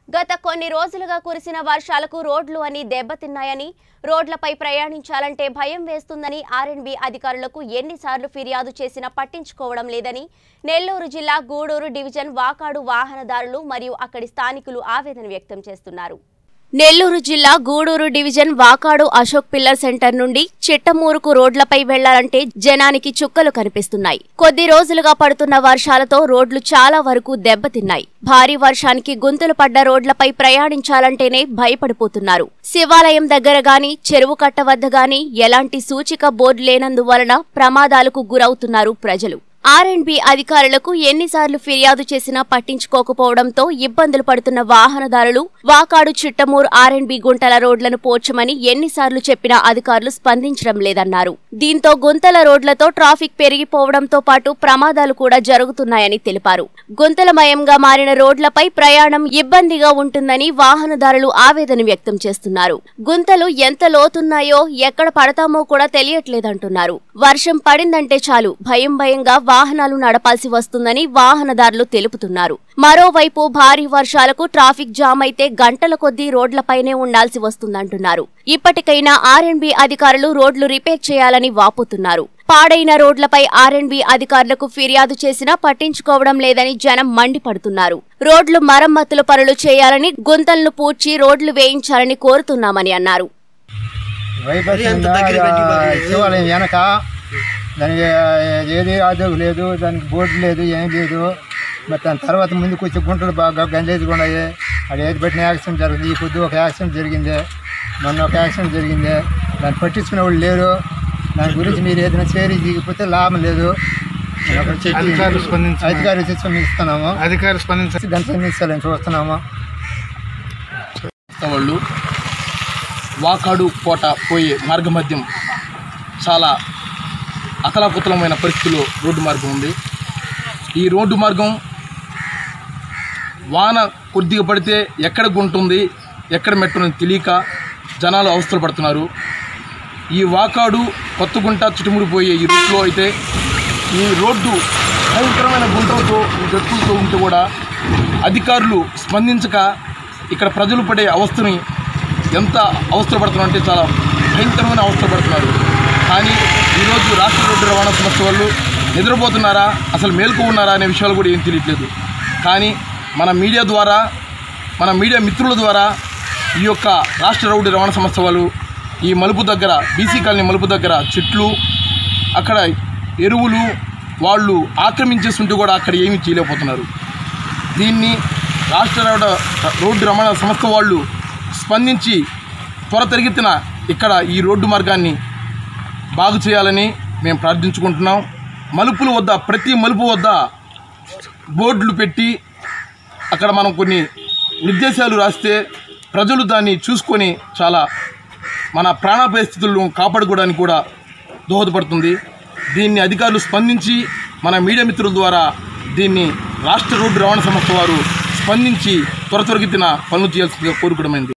గత కొన్ని రోజులుగా కురిసిన వర్షాలకు రోడ్లు అని దెబ్బతిన్నాయని రోడ్లపై ప్రయాణించాలంటే భయం వేస్తుందని ఆర్ఎండ్బి అధికారులకు ఎన్నిసార్లు ఫిర్యాదు చేసినా పట్టించుకోవడం లేదని నెల్లూరు జిల్లా గూడూరు డివిజన్ వాకాడు వాహనదారులు మరియు అక్కడి స్థానికులు ఆవేదన వ్యక్తం చేస్తున్నారు నెల్లూరు జిల్లా Gudur division Vakadu Ashok pillar center నుండి చిట్టమూరుకు రోడ్లపై వెళ్లాలంటే జనానికి చుక్కలు కనిపిస్తున్నాయి కొద్ది రోజులుగా పడుతున్న వర్షాలతో రోడ్లు చాలా వరకు దెబ్బతిన్నాయి భారీ వర్షానికి గుంతలు పడ్డ రోడ్లపై ప్రయాణించాలంటేనే భయపడిపోతున్నారు శివాలయం దగ్గర గాని చెరువు కట్ట వద్ద గాని ఎలాంటి సూచిక బోర్డు లేనందువలన ప్రమాదాలకు గురవుతున్నారు ప్రజలు ఆర్ఎండ్బి అధికారులకు ఎన్నిసార్లు ఫిర్యాదు చేసినా పట్టించుకోకపోవడంతో ఇబ్బందులు పడుతున్న వాహనదారులు వాకాడు చిట్టమూరు ఆర్ఎండ్బి గుంటల రోడ్లను పోర్చమని ఎన్నిసార్లు చెప్పినా అధికారులు స్పందించడం లేదన్నారు దీంతో గుంతల రోడ్లతో ట్రాఫిక్ పెరిగిపోవడంతో పాటు ప్రమాదాలు కూడా జరుగుతున్నాయని తెలిపారు గుంతలమయంగా మారిన రోడ్లపై ప్రయాణం ఇబ్బందిగా ఉంటుందని వాహనదారులు ఆవేదన వ్యక్తం చేస్తున్నారు గుంతలు ఎంత లోతున్నాయో ఎక్కడ పడతామో కూడా తెలియట్లేదంటున్నారు వర్షం పడిందంటే చాలు భయం భయంగా వాహనాలు నడపాల్సి వస్తుందని వాహనదారులు తెలుపుతున్నారు మరోవైపు భారీ వర్షాలకు ట్రాఫిక్ జామ్ అయితే గంటల కొద్దీ రోడ్లపైనే ఉండాల్సి వస్తుందంటున్నారు ఇప్పటికైనా ఆర్ఎండ్బి అధికారులు రోడ్లు రిపేర్ చేయాలని వాపోతున్నారు పాడైన రోడ్లపై ఆర్ఎండ్బి అధికారులకు ఫిర్యాదు చేసినా పట్టించుకోవడం లేదని జనం మండిపడుతున్నారు రోడ్లు మరమ్మతుల పనులు చేయాలని గుంతలను పూడ్చి రోడ్లు వేయించాలని కోరుతున్నామని అన్నారు వైబస్ అంత ఉందా? దగ్గర పెట్టి ఆ, మరి శివాలయం వెనక దానికి ఆ, ఏది ఆదోగు లేదు దానికి బోర్డు లేదు ఏం లేదు మరి దాని తర్వాత ముందుకు వచ్చి గుంటలు బాగా గంజేసి ఉన్నాయి అది ఏది పెట్టిన యాక్సిడెంట్ జరిగింది ఈ పొద్దు ఒక యాక్సిడెంట్ జరిగింది మొన్న ఒక యాక్సిడెంట్ జరిగింది దాన్ని పట్టించుకునే వాళ్ళు లేరు దాని గురించి మీరు ఏదైనా చేరి దిగిపోతే లాభం లేదు నేను ఒకటి చెప్పి అధికారులు స్పందించాలి. అధికారులు స్పందిస్తున్నాము అధికారులు స్పందించాలి దాన్ని స్పందించాలని చూస్తున్నాము వాళ్ళు వాకాడు కోట పోయే మార్గమధ్యం చాలా అతలాకుతలమైన పరిస్థితిలో రోడ్డు మార్గం ఉంది ఈ రోడ్డు మార్గం వాన కొద్దిగా పడితే ఎక్కడ గుంటుంది ఎక్కడ మెట్టుందని తెలియక జనాలు అవస్థలు పడుతున్నారు ఈ వాకాడు కొత్తగుంట చుట్టుముడి పోయే ఈ రూట్లో అయితే ఈ రోడ్డు భయంకరమైన గుంటలతో గట్టులతో ఉంటే కూడా అధికారులు స్పందించక ఇక్కడ ప్రజలు పడే అవస్థని ఎంత అవస్థలు పడుతున్నారంటే చాలా భయంకరమైన అవస్థలు పడుతున్నారు కానీ ఈరోజు రాష్ట్ర రోడ్డు రవాణా సంస్థ వాళ్ళు నిద్రపోతున్నారా అసలు మేల్కో ఉన్నారా అనే విషయాలు కూడా ఏం తెలియట్లేదు కానీ మన మీడియా ద్వారా మన మీడియా మిత్రుల ద్వారా ఈ యొక్క రాష్ట్ర రోడ్డు రవాణా సంస్థ వాళ్ళు ఈ మలుపు దగ్గర బీసీ కాలనీ మలుపు దగ్గర చెట్లు అక్కడ ఎరువులు వాళ్ళు ఆక్రమించేస్తుంటే కూడా అక్కడ ఏమీ చేయలేకపోతున్నారు దీన్ని రాష్ట్ర రోడ్డు రోడ్డు రవాణా సంస్థ వాళ్ళు స్పందించి త్వర తరిగెత్తిన ఇక్కడ ఈ రోడ్డు మార్గాన్ని బాగు చేయాలని మేము ప్రార్థించుకుంటున్నాం మలుపుల వద్ద ప్రతి మలుపు వద్ద బోర్డులు పెట్టి అక్కడ మనం కొన్ని నిర్దేశాలు రాస్తే ప్రజలు దాన్ని చూసుకొని చాలా మన ప్రాణ పరిస్థితులను కాపాడుకోవడానికి కూడా దోహదపడుతుంది దీన్ని అధికారులు స్పందించి మన మీడియా మిత్రుల ద్వారా దీన్ని రాష్ట్ర రోడ్డు రవాణా సంస్థ వారు స్పందించి త్వర త్వరగతిన పనులు చేయాల్సిందిగా కోరుకోవడమైంది